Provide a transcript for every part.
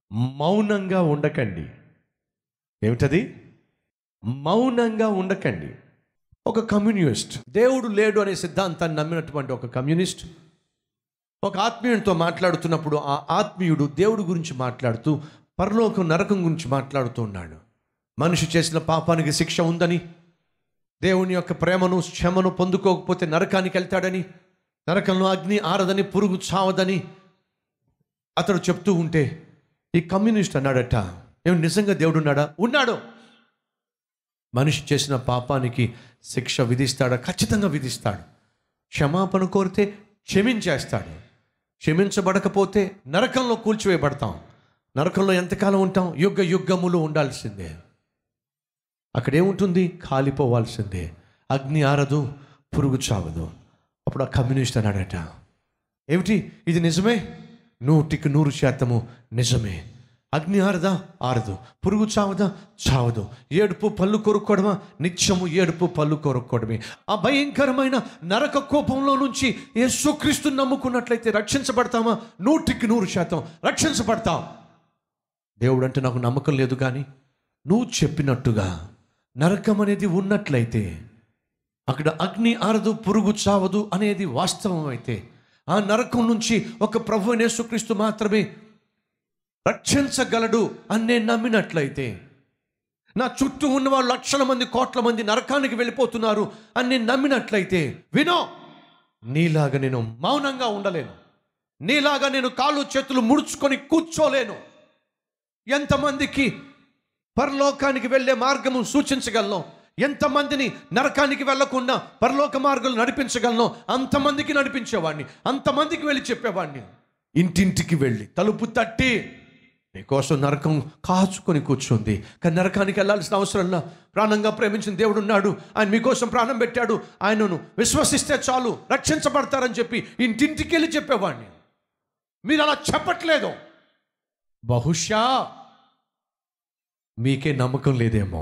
మౌనంగా ఉండకండి ఏమిటది మౌనంగా ఉండకండి ఒక కమ్యూనిస్ట్ దేవుడు లేడు అనే సిద్ధాంతాన్ని నమ్మినటువంటి ఒక కమ్యూనిస్ట్ ఒక ఆత్మీయుడితో మాట్లాడుతున్నప్పుడు ఆ ఆత్మీయుడు దేవుడి గురించి మాట్లాడుతూ పరలోకం నరకం గురించి మాట్లాడుతూ ఉన్నాడు మనిషి చేసిన పాపానికి శిక్ష ఉందని దేవుని యొక్క ప్రేమను క్షమను పొందుకోకపోతే నరకానికి వెళ్తాడని నరకంలో అగ్ని ఆరదని పురుగు చావదని అతడు చెప్తూ ఉంటే ఈ కమ్యూనిస్ట్ అన్నాడట ఏమి నిజంగా దేవుడు ఉన్నాడా ఉన్నాడు మనిషి చేసిన పాపానికి శిక్ష విధిస్తాడా ఖచ్చితంగా విధిస్తాడు క్షమాపణ కోరితే క్షమించేస్తాడు క్షమించబడకపోతే నరకంలో కూల్చివేయబడతాం నరకంలో ఎంతకాలం ఉంటాం యుగ యుగములు ఉండాల్సిందే అక్కడ ఏముంటుంది కాలిపోవాల్సిందే అగ్ని ఆరదు పురుగు చావదు అప్పుడు ఆ కమ్యూనిస్ట్ అన్నాడట ఏమిటి ఇది నిజమే నూటికి నూరు శాతము నిజమే అగ్ని ఆరదా ఆరదు పురుగు చావదా చావదు ఏడుపు పళ్ళు కొరుక్కోవడమా నిత్యము ఏడుపు పళ్ళు కొరుక్కోవడమే ఆ భయంకరమైన నరక కోపంలో నుంచి యేసుక్రీస్తు నమ్ముకున్నట్లయితే రక్షించబడతామా నూటికి నూరు శాతం రక్షించబడతాం దేవుడు అంటే నాకు నమ్మకం లేదు కానీ నువ్వు చెప్పినట్టుగా నరకం అనేది ఉన్నట్లయితే అక్కడ అగ్ని ఆరదు పురుగు చావదు అనేది వాస్తవం అయితే ఆ నరకం నుంచి ఒక ప్రభు అయిన యేసుక్రీస్తు మాత్రమే రక్షించగలడు అని నేను నమ్మినట్లయితే నా చుట్టూ ఉన్న వాళ్ళు లక్షల మంది కోట్ల మంది నరకానికి వెళ్ళిపోతున్నారు అని నేను నమ్మినట్లయితే వినో నీలాగా నేను మౌనంగా ఉండలేను నీలాగా నేను కాళ్ళు చేతులు ముడుచుకొని కూర్చోలేను ఎంతమందికి పరలోకానికి వెళ్ళే మార్గము సూచించగలను ఎంతమందిని నరకానికి వెళ్లకుండా పరలోక మార్గాలు నడిపించగలను అంతమందికి నడిపించేవాడిని అంతమందికి వెళ్ళి చెప్పేవాడిని ఇంటింటికి వెళ్ళి తలుపు తట్టి నీకోసం నరకం కాచుకొని కూర్చుంది కానీ నరకానికి వెళ్ళాల్సిన అవసరంలా ప్రాణంగా ప్రేమించిన దేవుడు ఉన్నాడు ఆయన మీకోసం ప్రాణం పెట్టాడు ఆయనను విశ్వసిస్తే చాలు రక్షించబడతారని చెప్పి ఇంటింటికి వెళ్ళి చెప్పేవాడిని మీరు అలా చెప్పట్లేదు బహుశా మీకే నమ్మకం లేదేమో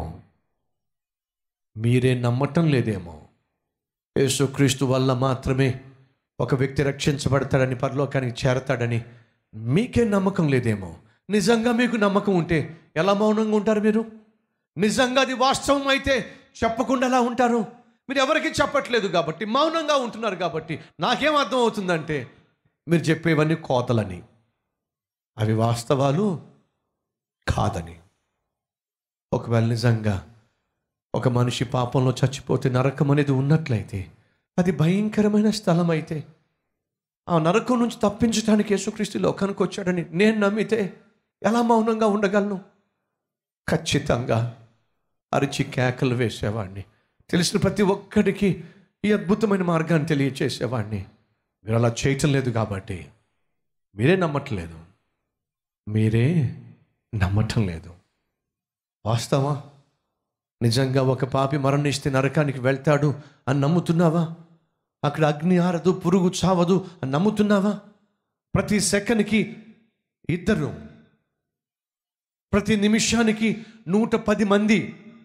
మీరే నమ్మటం లేదేమో యేసుక్రీస్తు వల్ల మాత్రమే ఒక వ్యక్తి రక్షించబడతాడని పరలోకానికి చేరతాడని మీకే నమ్మకం లేదేమో నిజంగా మీకు నమ్మకం ఉంటే ఎలా మౌనంగా ఉంటారు మీరు నిజంగా అది వాస్తవం అయితే చెప్పకుండా ఎలా ఉంటారు మీరు ఎవరికి చెప్పట్లేదు కాబట్టి మౌనంగా ఉంటున్నారు కాబట్టి నాకేం అర్థం అవుతుందంటే మీరు చెప్పేవన్నీ కోతలని అవి వాస్తవాలు కాదని ఒకవేళ నిజంగా ఒక మనిషి పాపంలో చచ్చిపోతే నరకం అనేది ఉన్నట్లయితే అది భయంకరమైన స్థలం అయితే ఆ నరకం నుంచి తప్పించడానికి యేసుక్రీస్తు లోకానికి వచ్చాడని నేను నమ్మితే ఎలా మౌనంగా ఉండగలను ఖచ్చితంగా అరిచి కేకలు వేసేవాడిని తెలిసిన ప్రతి ఒక్కడికి ఈ అద్భుతమైన మార్గాన్ని తెలియచేసేవాడిని మీరు అలా చేయటం లేదు కాబట్టి మీరే నమ్మట్లేదు మీరే నమ్మటం లేదు వాస్తవా నిజంగా ఒక పాపి మరణిస్తే నరకానికి వెళ్తాడు అని నమ్ముతున్నావా అక్కడ అగ్ని ఆరదు పురుగు చావదు అని నమ్ముతున్నావా ప్రతి సెకండ్కి ఇద్దరు ప్రతి నిమిషానికి నూట పది మంది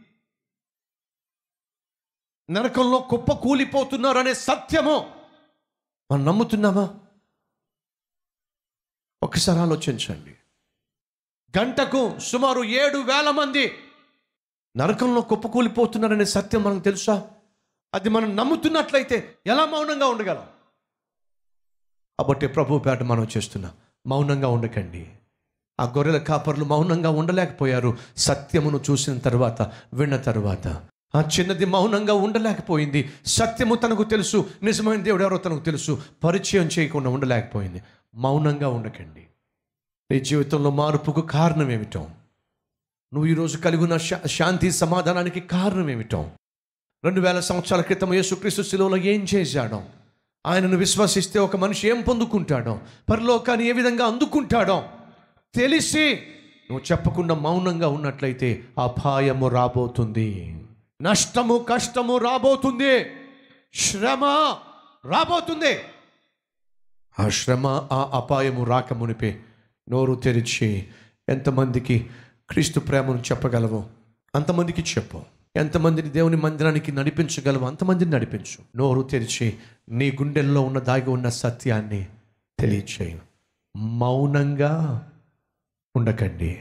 నరకంలో కుప్ప కూలిపోతున్నారు అనే సత్యము మనం నమ్ముతున్నామా ఒకసారి ఆలోచించండి గంటకు సుమారు ఏడు వేల మంది నరకంలో కుప్పకూలిపోతున్నారనే సత్యం మనకు తెలుసా అది మనం నమ్ముతున్నట్లయితే ఎలా మౌనంగా ఉండగలం కాబట్టి ప్రభు పేట మనం చేస్తున్నాం మౌనంగా ఉండకండి ఆ గొర్రెల కాపర్లు మౌనంగా ఉండలేకపోయారు సత్యమును చూసిన తర్వాత విన్న తర్వాత ఆ చిన్నది మౌనంగా ఉండలేకపోయింది సత్యము తనకు తెలుసు నిజమైన దేవుడు ఎవరో తనకు తెలుసు పరిచయం చేయకుండా ఉండలేకపోయింది మౌనంగా ఉండకండి నీ జీవితంలో మార్పుకు కారణం ఏమిటో నువ్వు ఈరోజు కలిగి ఉన్న శా- శాంతి సమాధానానికి కారణం ఏమిటో రెండు వేల సంవత్సరాల క్రితం యేసుక్రీస్తు శిలువలో ఏం చేశాడో ఆయనను విశ్వసిస్తే ఒక మనిషి ఏం పొందుకుంటాడో పరలోకాన్ని ఏ విధంగా అందుకుంటాడో తెలిసి నువ్వు చెప్పకుండా మౌనంగా ఉన్నట్లయితే అపాయము రాబోతుంది నష్టము కష్టము రాబోతుంది శ్రమ రాబోతుంది ఆ శ్రమ ఆ అపాయము రాకమునిపే నోరు తెరిచి ఎంతమందికి క్రీస్తు ప్రేమను చెప్పగలవో అంతమందికి చెప్పు ఎంతమందిని దేవుని మందిరానికి నడిపించగలవో అంతమందిని నడిపించు నోరు తెరిచి నీ గుండెల్లో ఉన్న దాగి ఉన్న సత్యాన్ని తెలియచేయు మౌనంగా ఉండకండి